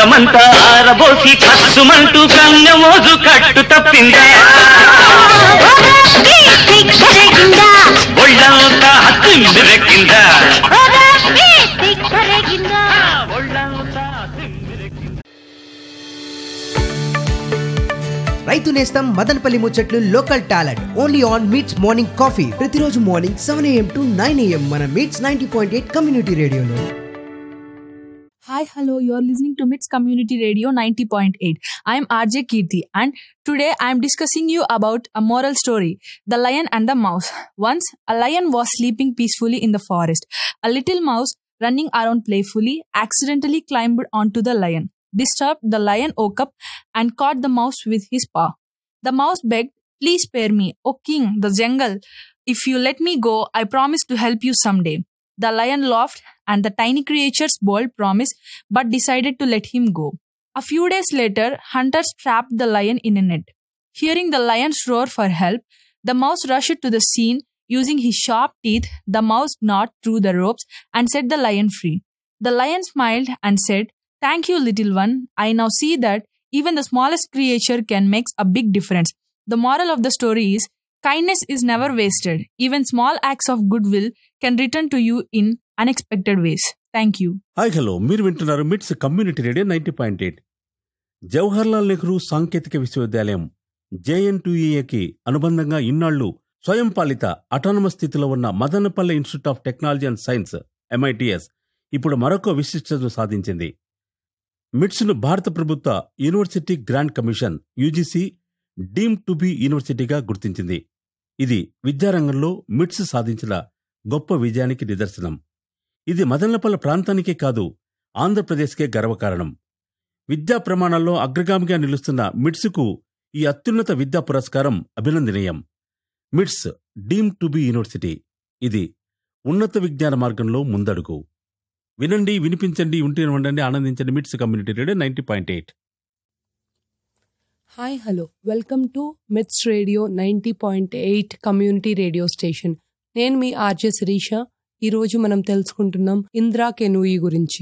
రక్తమంతా ఆరబోసి కస్సుమంటూ కన్నెమోజు కట్టు తప్పిందా సిగ్గరగిందా ఒళ్ళంతా తిమ్మిరెక్కిందా సిగ్గరగిందా ఒళ్ళంతా తిమ్మిరెక్కిందా రైతు నేస్తం మదనపల్లి ముచ్చట్లు local talent only on MITS morning coffee ప్రతిరోజు morning seven AM to nine AM మన MITS ninety point eight community రేడియోలో Hi, hello. You're listening to MITS Community Radio 90.8. I'm RJ Kirti, and today I'm discussing you about a moral story The Lion and the Mouse. Once, a lion was sleeping peacefully in the forest. A little mouse, running around playfully, accidentally climbed onto the lion. Disturbed, the lion woke up and caught the mouse with his paw. The mouse begged, Please spare me, O king, the jungle. If you let me go, I promise to help you someday. The lion laughed, and the tiny creature's bold promise but decided to let him go. A few days later, hunters trapped the lion in a net. Hearing the lion's roar for help, the mouse rushed to the scene. Using his sharp teeth, the mouse gnawed through the ropes and set the lion free. The lion smiled and said, Thank you, little one. I now see that even the smallest creature can make a big difference. The moral of the story is kindness is never wasted. Even small acts of goodwill can return to you in unexpected ways. Thank you. Hi hello మీరు వింటున్నారు MITS community radio ninety point eight Jawaharlal Nehru సాంకేతిక విశ్వవిద్యాలయం జేఎన్టీఏకి అనుబంధంగా ఇన్నాళ్లు స్వయం పాలిత autonomous స్థితిలో ఉన్న Madanapalle institute of technology and science MITS ఇప్పుడు మరొక విశిష్టతను సాధించింది మిట్స్ను భారత ప్రభుత్వ university grant commission UGC deemed to be యూనివర్సిటీగా గుర్తించింది ఇది విద్యారంగంలో మిట్స్ సాధించిన గొప్ప విజయానికి నిదర్శనం ఇది మదనపల్లె ప్రాంతానికే కాదు ఆంధ్రప్రదేశ్కే గర్వకారణం విద్యా ప్రమాణాల్లో అగ్రగామిగా నిలుస్తున్న మిట్స్కు ఈ అత్యున్నత విద్యా పురస్కారం అభినందనీయం మిట్స్ డీమ్ టు బి యూనివర్సిటీ ఇది ఉన్నత విజ్ఞాన మార్గంలో ముందడుగు వినండి వినిపించండి ఉంటే ఉండండి ఆనందించండి MITS community radio ninety point eight hi hello welcome to MITS radio ninety point eight community radio station నేను మీ ఆర్జే శిరీష ఈరోజు మనం తెలుసుకుంటున్నాం ఇంద్రా కెనూయి గురించి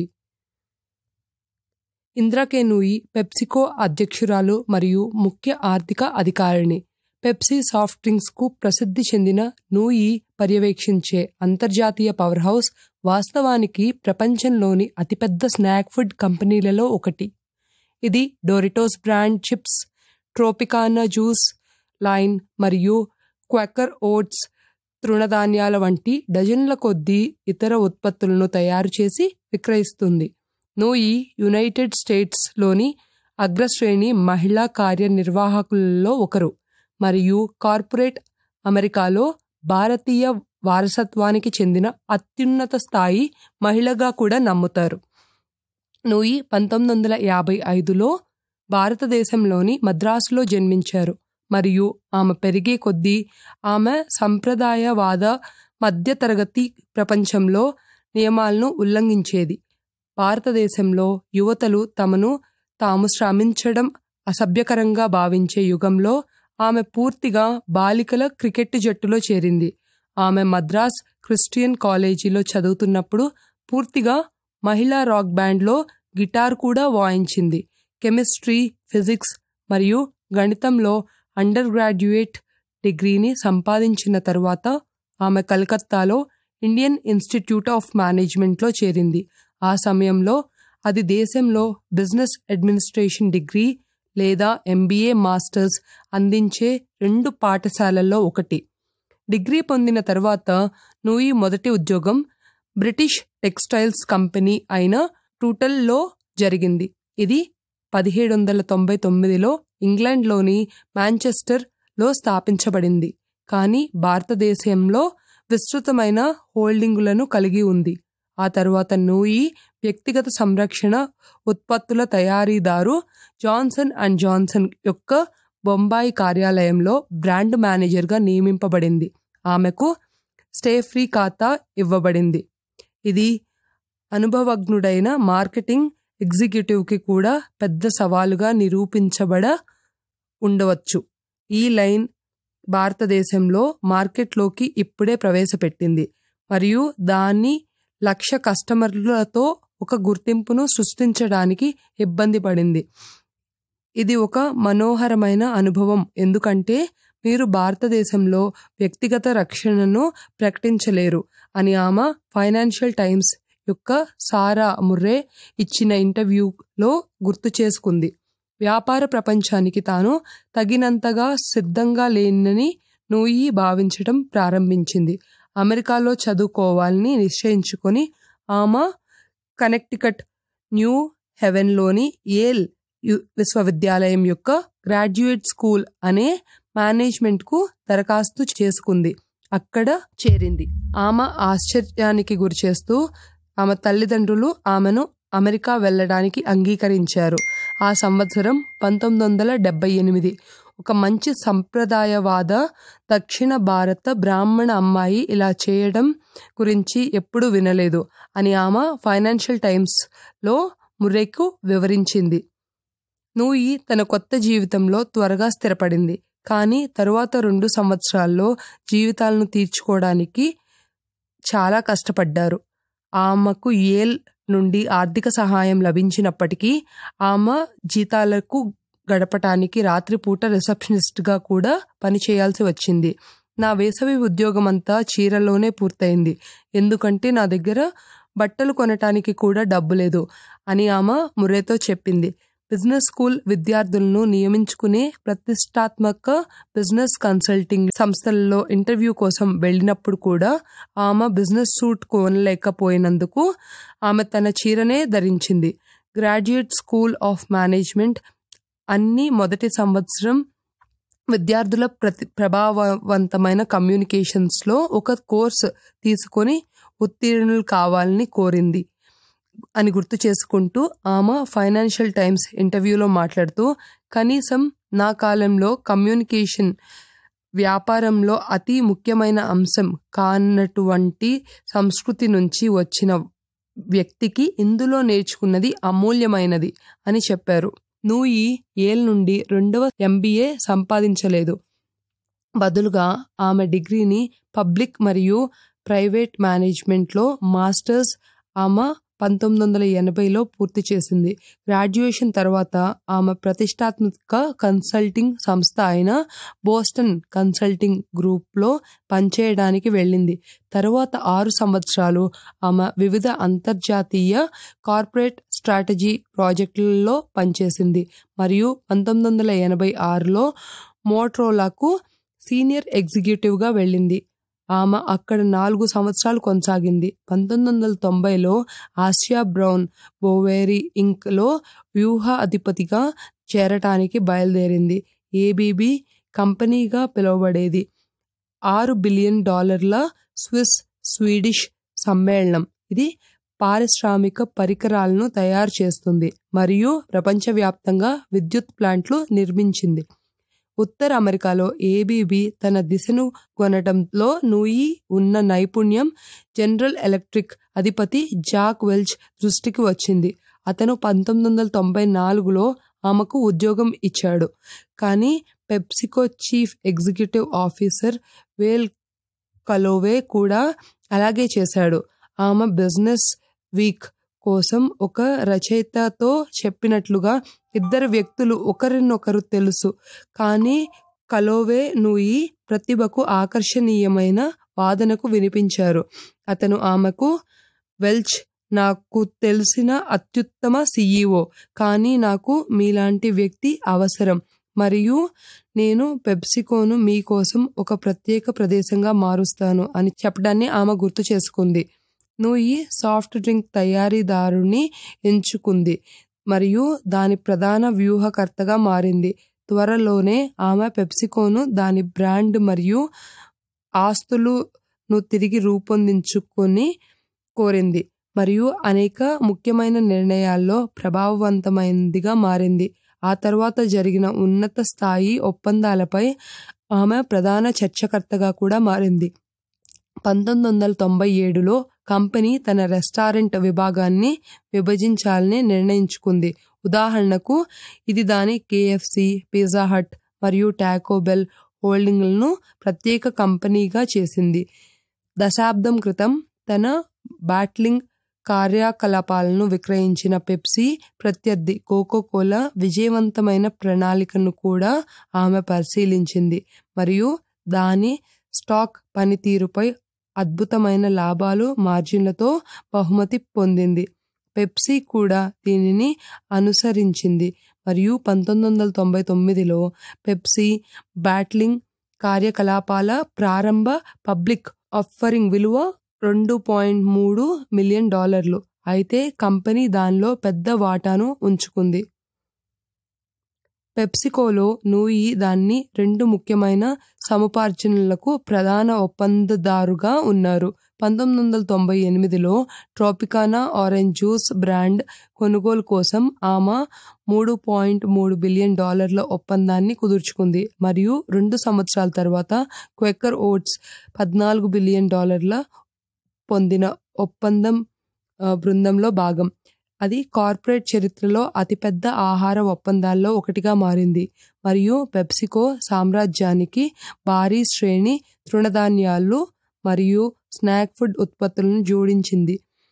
ఇంద్రా కెనూయి పెప్సికో అధ్యక్షురాలు మరియు ముఖ్య ఆర్థిక అధికారిణి పెప్సీ సాఫ్ట్ డ్రింక్స్ కు ప్రసిద్ధి చెందిన నూయి పర్యవేక్షించే అంతర్జాతీయ పవర్ హౌస్ వాస్తవానికి ప్రపంచంలోని అతిపెద్ద స్నాక్ ఫుడ్ కంపెనీలలో ఒకటి ఇది Doritos brand chips Tropicana juice line మరియు క్వాకర్ ఓట్స్ తృణధాన్యాల వంటి డజన్ల కొద్దీ ఇతర ఉత్పత్తులను తయారు చేసి విక్రయిస్తుంది నోయి యునైటెడ్ స్టేట్స్లోని అగ్రశ్రేణి మహిళా కార్యనిర్వాహకులలో ఒకరు మరియు కార్పొరేట్ అమెరికాలో భారతీయ వారసత్వానికి చెందిన అత్యున్నత స్థాయి మహిళగా కూడా నమ్ముతారు నూయి పంతొమ్మిది వందల యాభై ఐదులో భారతదేశంలోని మద్రాసులో జన్మించారు మరియు ఆమె పెరిగే కొద్దీ ఆమె సంప్రదాయవాద మధ్యతరగతి ప్రపంచంలో నియమాలను ఉల్లంఘించేది భారతదేశంలో యువతలు తమను తాము శ్రమించడం అసభ్యకరంగా భావించే యుగంలో ఆమె పూర్తిగా బాలికల క్రికెట్ జట్టులో చేరింది ఆమె మద్రాస్ క్రిస్టియన్ కాలేజీలో చదువుతున్నప్పుడు పూర్తిగా మహిళా రాక్ బ్యాండ్లో గిటార్ కూడా వాయించింది కెమిస్ట్రీ ఫిజిక్స్ మరియు గణితంలో అండర్ గ్రాడ్యుయేట్ డిగ్రీని సంపాదించిన తరువాత ఆమె కలకత్తాలో ఇండియన్ ఇన్స్టిట్యూట్ ఆఫ్ మేనేజ్మెంట్లో చేరింది ఆ సమయంలో అది దేశంలో బిజినెస్ అడ్మినిస్ట్రేషన్ డిగ్రీ లేదా ఎంబీఏ మాస్టర్స్ అందించే రెండు పాఠశాలల్లో ఒకటి డిగ్రీ పొందిన తర్వాత నూయి మొదటి ఉద్యోగం బ్రిటిష్ టెక్స్టైల్స్ కంపెనీ అయిన టూటల్లో జరిగింది ఇది పదిహేడు వందల తొంభై తొమ్మిదిలో ఇంగ్లాండ్లోని మాంచెస్టర్లో స్థాపించబడింది కానీ భారతదేశంలో విస్తృతమైన హోల్డింగులను కలిగి ఉంది ఆ తర్వాత నూయి వ్యక్తిగత సంరక్షణ ఉత్పత్తుల తయారీదారు జాన్సన్ అండ్ జాన్సన్ యొక్క బొంబాయి కార్యాలయంలో బ్రాండ్ మేనేజర్గా నియమింపబడింది ఆమెకు స్టే ఫ్రీ ఖాతా ఇవ్వబడింది ఇది అనుభవజ్ఞుడైన మార్కెటింగ్ ఎగ్జిక్యూటివ్కి కూడా పెద్ద సవాలుగా నిరూపించబడ ఉండవచ్చు ఈ లైన్ భారతదేశంలో మార్కెట్లోకి ఇప్పుడే ప్రవేశపెట్టింది మరియు దాన్ని లక్ష కస్టమర్లతో ఒక గుర్తింపును సృష్టించడానికి ఇబ్బంది పడింది ఇది ఒక మనోహరమైన అనుభవం ఎందుకంటే మీరు భారతదేశంలో వ్యక్తిగత రక్షణను ప్రకటించలేరు అని ఆమె ఫైనాన్షియల్ టైమ్స్ యొక్క సారా ముర్రే ఇచ్చిన ఇంటర్వ్యూలో గుర్తు చేసుకుంది వ్యాపార ప్రపంచానికి తాను తగినంతగా సిద్ధంగా లేనని నూయి భావించడం ప్రారంభించింది అమెరికాలో చదువుకోవాలని నిశ్చయించుకొని ఆమె కనెక్టికట్ న్యూ హెవెన్లోని ఏల్ యు- విశ్వవిద్యాలయం యొక్క గ్రాడ్యుయేట్ స్కూల్ అనే మేనేజ్మెంట్కు దరఖాస్తు చేసుకుంది అక్కడ చేరింది ఆమె ఆశ్చర్యానికి గురిచేస్తూ ఆమె తల్లిదండ్రులు ఆమెను అమెరికా వెళ్ళడానికి అంగీకరించారు ఆ సంవత్సరం పంతొమ్మిది వందల డెబ్బై ఎనిమిది ఒక మంచి సంప్రదాయవాద దక్షిణ భారత బ్రాహ్మణ అమ్మాయి ఇలా చేయడం గురించి ఎప్పుడూ వినలేదు అని ఆమె ఫైనాన్షియల్ టైమ్స్లో ముర్రేకు వివరించింది నూయి తన కొత్త జీవితంలో త్వరగా స్థిరపడింది కానీ తరువాత రెండు సంవత్సరాల్లో జీవితాలను తీర్చుకోవడానికి చాలా కష్టపడ్డారు ఆమెకు ఏల్ నుండి ఆర్థిక సహాయం లభించినప్పటికీ ఆమె జీతాలకు గడపటానికి రాత్రిపూట రిసెప్షనిస్ట్గా కూడా పనిచేయాల్సి వచ్చింది నా వేసవి ఉద్యోగం అంతా చీరలోనే పూర్తయింది ఎందుకంటే నా దగ్గర బట్టలు కొనటానికి కూడా డబ్బు లేదు అని ఆమె మురేతో చెప్పింది బిజినెస్ స్కూల్ విద్యార్థులను నియమించుకునే ప్రతిష్టాత్మక బిజినెస్ కన్సల్టింగ్ సంస్థలలో ఇంటర్వ్యూ కోసం వెళ్ళినప్పుడు కూడా ఆమె బిజినెస్ సూట్ కొనలేకపోయినందుకు ఆమె తన చీరనే ధరించింది గ్రాడ్యుయేట్ స్కూల్ ఆఫ్ మేనేజ్మెంట్ అన్ని మొదటి సంవత్సరం విద్యార్థుల ప్రతి ప్రభావవంతమైన కమ్యూనికేషన్స్లో ఒక కోర్సు తీసుకొని ఉత్తీర్ణులు కావాలని కోరింది అని గుర్తు చేసుకుంటూ ఆమె ఫైనాన్షియల్ టైమ్స్ ఇంటర్వ్యూలో మాట్లాడుతూ కనీసం నా కాలంలో కమ్యూనికేషన్ వ్యాపారంలో అతి ముఖ్యమైన అంశం కానటువంటి సంస్కృతి నుంచి వచ్చిన వ్యక్తికి ఇందులో నేర్చుకున్నది అమూల్యమైనది అని చెప్పారు నూయి ఏల్ నుండి రెండవ ఎంబీఏ సంపాదించలేదు బదులుగా ఆమె డిగ్రీని పబ్లిక్ మరియు ప్రైవేట్ మేనేజ్మెంట్లో మాస్టర్స్ ఆమె పంతొమ్మిది వందల ఎనభైలో పూర్తి చేసింది గ్రాడ్యుయేషన్ తర్వాత ఆమె ప్రతిష్టాత్మక కన్సల్టింగ్ సంస్థ అయిన బోస్టన్ కన్సల్టింగ్ గ్రూప్లో పనిచేయడానికి వెళ్ళింది తరువాత ఆరు సంవత్సరాలు ఆమె వివిధ అంతర్జాతీయ కార్పొరేట్ స్ట్రాటజీ ప్రాజెక్టులలో పనిచేసింది మరియు పంతొమ్మిది వందల ఎనభై ఆరులో మోట్రోలాకు సీనియర్ ఎగ్జిక్యూటివ్గా వెళ్ళింది ఆమె అక్కడ నాలుగు సంవత్సరాలు కొనసాగింది పంతొమ్మిది వందల తొంభైలో ఆసియా బ్రౌన్ బోవేరీ ఇంక్లో వ్యూహ అధిపతిగా చేరటానికి బయలుదేరింది ఏబీబీ కంపెనీగా పిలువబడేది ఆరు బిలియన్ డాలర్ల స్విస్ స్వీడిష్ సమ్మేళనం ఇది పారిశ్రామిక పరికరాలను తయారు చేస్తుంది మరియు ప్రపంచవ్యాప్తంగా విద్యుత్ ప్లాంట్లు నిర్మించింది ఉత్తర అమెరికాలో ఏబీబీ తన దిశను కొనడంలో నూయి ఉన్న నైపుణ్యం జనరల్ ఎలక్ట్రిక్ అధిపతి జాక్ వెల్చ్ దృష్టికి వచ్చింది అతను పంతొమ్మిది వందల తొంభై నాలుగులో ఆమెకు ఉద్యోగం ఇచ్చాడు కానీ PepsiCo chief executive officer Wayne Calloway కూడా అలాగే చేశాడు ఆమె బిజినెస్ వీక్ కోసం ఒక రచయితతో చెప్పినట్లుగా ఇద్దరు వ్యక్తులు ఒకరినొకరు తెలుసు కానీ కలోవే నూయి ప్రతిభకు ఆకర్షణీయమైన వాదనకు వినిపించారు అతను ఆమెకు వెల్చ్ నాకు తెలిసిన అత్యుత్తమ సీఈఓ కానీ నాకు మీలాంటి వ్యక్తి అవసరం మరియు నేను పెప్సికోను మీకోసం ఒక ప్రత్యేక ప్రదేశంగా మారుస్తాను అని చెప్పడాన్ని ఆమె గుర్తు చేసుకుంది నూయి సాఫ్ట్ డ్రింక్ తయారీదారుని ఎంచుకుంది మరియు దాని ప్రధాన వ్యూహకర్తగా మారింది త్వరలోనే ఆమె పెప్సికోను దాని బ్రాండ్ మరియు ఆస్తులను తిరిగి రూపొందించుకొని కోరింది మరియు అనేక ముఖ్యమైన నిర్ణయాల్లో ప్రభావవంతమైనదిగా మారింది ఆ తర్వాత జరిగిన ఉన్నత స్థాయి ఒప్పందాలపై ఆమె ప్రధాన చర్చకర్తగా కూడా మారింది పంతొమ్మిది వందల తొంభై ఏడులో కంపెనీ తన రెస్టారెంట్ విభాగాన్ని విభజించాలని నిర్ణయించుకుంది ఉదాహరణకు ఇది దాని కేఎఫ్సి పిజ్జా హట్ మరియు టాకోబెల్ హోల్డింగ్లను ప్రత్యేక కంపెనీగా చేసింది దశాబ్దం క్రితం తన బ్యాట్లింగ్ కార్యకలాపాలను విక్రయించిన పెప్సీ ప్రత్యర్థి కోకోకోలా విజయవంతమైన ప్రణాళికను కూడా ఆమె పరిశీలించింది మరియు దాని స్టాక్ పనితీరుపై అద్భుతమైన లాభాలు మార్జిన్లతో బహుమతి పొందింది పెప్సీ కూడా దీనిని అనుసరించింది మరియు పంతొమ్మిది వందల తొంభై తొమ్మిదిలో పెప్సీ బ్యాట్లింగ్ కార్యకలాపాల ప్రారంభ పబ్లిక్ ఆఫరింగ్ విలువ రెండు పాయింట్ మూడు మిలియన్ డాలర్లు అయితే కంపెనీ దానిలో పెద్ద వాటాను ఉంచుకుంది పెప్సికోలో నూయి దాన్ని రెండు ముఖ్యమైన సముపార్జనలకు ప్రధాన ఒప్పందదారుగా ఉన్నారు పంతొమ్మిది వందల తొంభై ఎనిమిదిలో ట్రాపికానా ఆరెంజ్ జ్యూస్ బ్రాండ్ కొనుగోలు కోసం ఆమె మూడు పాయింట్ మూడు బిలియన్ డాలర్ల ఒప్పందాన్ని కుదుర్చుకుంది మరియు రెండు సంవత్సరాల తర్వాత క్వెక్కర్ ఓట్స్ పద్నాలుగు బిలియన్ డాలర్ల పొందిన ఒప్పందం ఆ, బృందంలో భాగం అది కార్పొరేట్ చరిత్రలో అతిపెద్ద ఆహార ఒప్పందాల్లో ఒకటిగా మారింది మరియు పెప్సికో సామ్రాజ్యానికి భారీ శ్రేణి తృణధాన్యాలు మరియు స్నాక్ ఫుడ్ ఉత్పత్తులను జోడించింది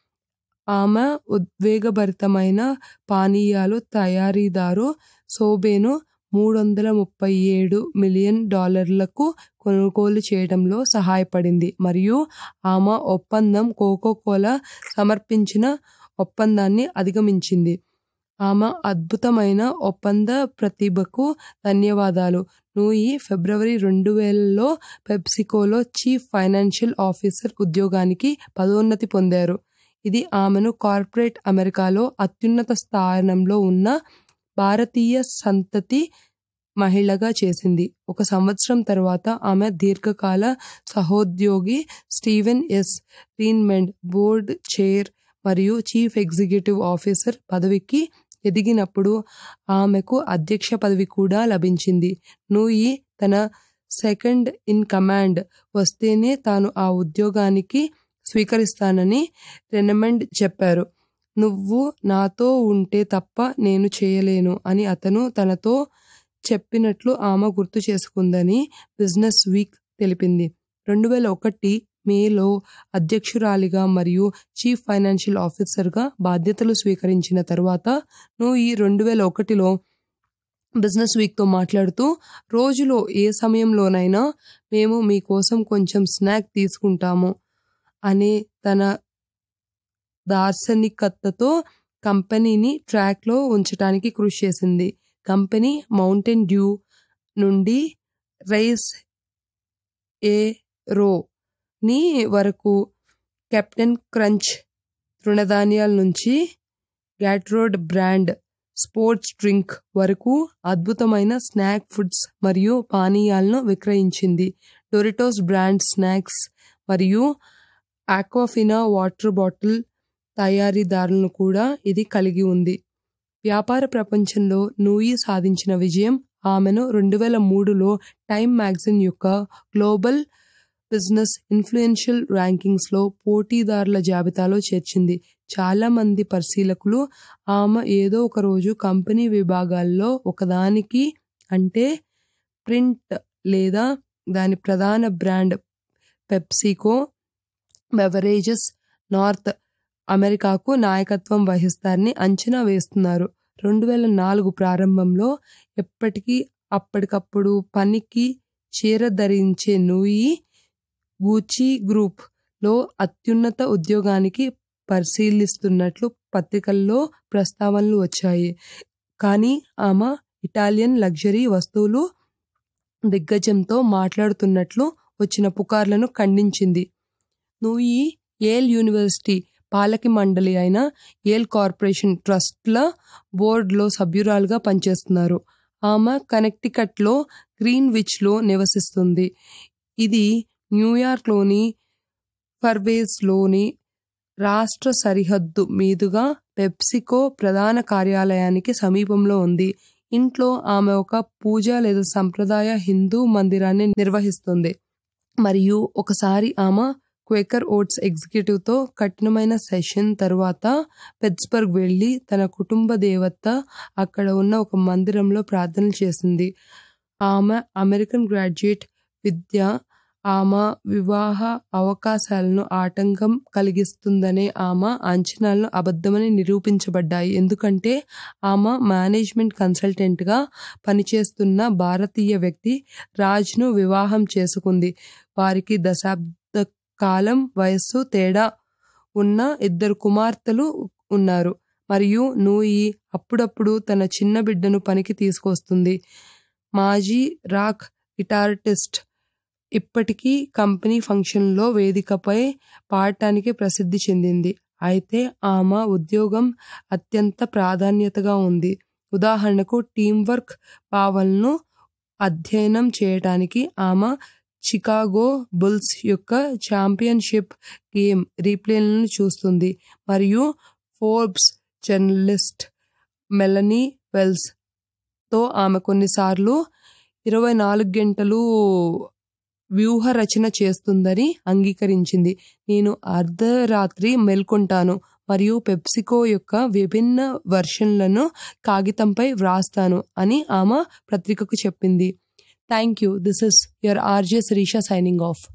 ఆమె ఉద్వేగభరితమైన పానీయాలు తయారీదారు సోబేను మూడు వందల ముప్పై ఏడు మిలియన్ డాలర్లకు కొనుగోలు చేయడంలో సహాయపడింది మరియు ఆమె ఒప్పందం కోకోకోలా సమర్పించిన ఒప్పందాన్ని అధిగమించింది ఆమె అద్భుతమైన ఒప్పంద ప్రతిభకు ధన్యవాదాలు నూయి ఫిబ్రవరి రెండు వేలలో పెప్సికోలో చీఫ్ ఫైనాన్షియల్ ఆఫీసర్ ఉద్యోగానికి పదోన్నతి పొందారు ఇది ఆమెను కార్పొరేట్ అమెరికాలో అత్యున్నత స్థానంలో ఉన్న భారతీయ సంతతి మహిళగా చేసింది ఒక సంవత్సరం తర్వాత ఆమె దీర్ఘకాల సహోద్యోగి Steven S Reinemund board chair మరియు చీఫ్ ఎగ్జిక్యూటివ్ ఆఫీసర్ పదవికి ఎదిగినప్పుడు ఆమెకు అధ్యక్ష పదవి కూడా లభించింది నూయి తన సెకండ్ ఇన్ కమాండ్ వస్తేనే తాను ఆ ఉద్యోగానికి స్వీకరిస్తానని రెనమెండ్ చెప్పారు నువ్వు నాతో ఉంటే తప్ప నేను చేయలేను అని అతను తనతో చెప్పినట్లు ఆమె గుర్తు చేసుకుందని బిజినెస్ వీక్ తెలిపింది రెండు వేల ఒకటి మేలో అధ్యక్షురాలిగా మరియు చీఫ్ ఫైనాన్షియల్ ఆఫీసర్గా బాధ్యతలు స్వీకరించిన తర్వాత నువ్వు ఈ రెండు వేల ఒకటిలో బిజినెస్ వీక్తో మాట్లాడుతూ రోజులో ఏ సమయంలోనైనా మేము మీకోసం కొంచెం స్నాక్ తీసుకుంటాము అనే తన దార్శనికతతో కంపెనీని ట్రాక్లో ఉంచడానికి కృషి చేసింది కంపెనీ మౌంటైన్ డ్యూ నుండి రైస్ ఏ రో ని వరకు కెప్టెన్ క్రంచ్ తృణధాన్యాల నుంచి గ్యాట్రోడ్ బ్రాండ్ స్పోర్ట్స్ డ్రింక్ వరకు అద్భుతమైన స్నాక్ ఫుడ్స్ మరియు పానీయాలను విక్రయించింది డొరిటోస్ బ్రాండ్ స్నాక్స్ మరియు ఆక్వాఫినా వాటర్ బాటిల్ తయారీదారులను కూడా ఇది కలిగి ఉంది వ్యాపార ప్రపంచంలో నూయి సాధించిన విజయం ఆమెను రెండు వేల మూడులో టైమ్ మ్యాగజిన్ యొక్క గ్లోబల్ బిజినెస్ ఇన్ఫ్లుయెన్షియల్ ర్యాంకింగ్స్లో పోటీదారుల జాబితాలో చేర్చింది చాలా మంది పరిశీలకులు ఆమె ఏదో ఒక రోజు కంపెనీ విభాగాల్లో ఒకదానికి అంటే ప్రింట్ లేదా దాని ప్రధాన బ్రాండ్ పెప్సికో బెవరేజెస్ నార్త్ అమెరికాకు నాయకత్వం వహిస్తారని అంచనా వేస్తున్నారు రెండు వేల నాలుగు ప్రారంభంలో ఎప్పటికీ అప్పటికప్పుడు పనికి చీర ధరించే నూయి గూచి గ్రూప్ లో అత్యున్నత ఉద్యోగానికి పరిశీలిస్తున్నట్లు పత్రికల్లో ప్రస్తావనలు వచ్చాయి కానీ ఆమె ఇటాలియన్ లగ్జరీ వస్తువులు దిగ్గజంతో మాట్లాడుతున్నట్లు వచ్చిన పుకార్లను ఖండించింది నూయి ఏల్ యూనివర్సిటీ పాలక మండలి అయిన ఏల్ కార్పొరేషన్ ట్రస్ట్ల బోర్డులో సభ్యురాలుగా పనిచేస్తున్నారు ఆమె కనెక్టికట్లో గ్రీన్విచ్లో నివసిస్తుంది ఇది న్యూయార్క్లోని ఫర్వేస్లోని రాష్ట్ర సరిహద్దు మీదుగా పెప్సికో ప్రధాన కార్యాలయానికి సమీపంలో ఉంది ఇంట్లో ఆమె ఒక పూజ లేదా సంప్రదాయ హిందూ మందిరాన్ని నిర్వహిస్తుంది మరియు ఒకసారి ఆమె క్వేకర్ ఓట్స్ ఎగ్జిక్యూటివ్తో కఠినమైన సెషన్ తర్వాత పెట్స్బర్గ్ వెళ్ళి తన కుటుంబ దేవత అక్కడ ఉన్న ఒక మందిరంలో ప్రార్థన చేసింది ఆమె అమెరికన్ గ్రాడ్యుయేట్ విద్య ఆమె వివాహ అవకాశాలను ఆటంకం కలిగిస్తుందనే ఆమె అంచనాలను అబద్ధమని నిరూపించబడ్డాయి ఎందుకంటే ఆమె మేనేజ్మెంట్ కన్సల్టెంట్గా పనిచేస్తున్న భారతీయ వ్యక్తి రాజ్ను వివాహం చేసుకుంది వారికి దశాబ్ద కాలం వయస్సు తేడా ఉన్న ఇద్దరు కుమార్తెలు ఉన్నారు మరియు నూయి అప్పుడప్పుడు తన చిన్న బిడ్డను పనికి తీసుకొస్తుంది మాజీ రాక్ గిటారిస్ట్ ఇప్పటికీ కంపెనీ ఫంక్షన్లో వేదికపై పాడటానికి ప్రసిద్ధి చెందింది అయితే ఆమె ఉద్యోగం అత్యంత ప్రాధాన్యతగా ఉంది ఉదాహరణకు టీం వర్క్ భావనను అధ్యయనం చేయడానికి ఆమె చికాగో బుల్స్ యొక్క ఛాంపియన్షిప్ గేమ్ రీప్లేలను చూస్తుంది మరియు ఫోర్బ్స్ జర్నలిస్ట్ మెలనీ వెల్స్ తో ఆమె కొన్నిసార్లు ఇరవై నాలుగు గంటలు వ్యూహ రచన చేస్తుందని అంగీకరించింది నేను అర్ధరాత్రి మేల్కొంటాను మరియు పెప్సికో యొక్క విభిన్న వర్షన్లను కాగితంపై వ్రాస్తాను అని ఆమె పత్రికకు చెప్పింది thank you this is your RJ Sirisha signing of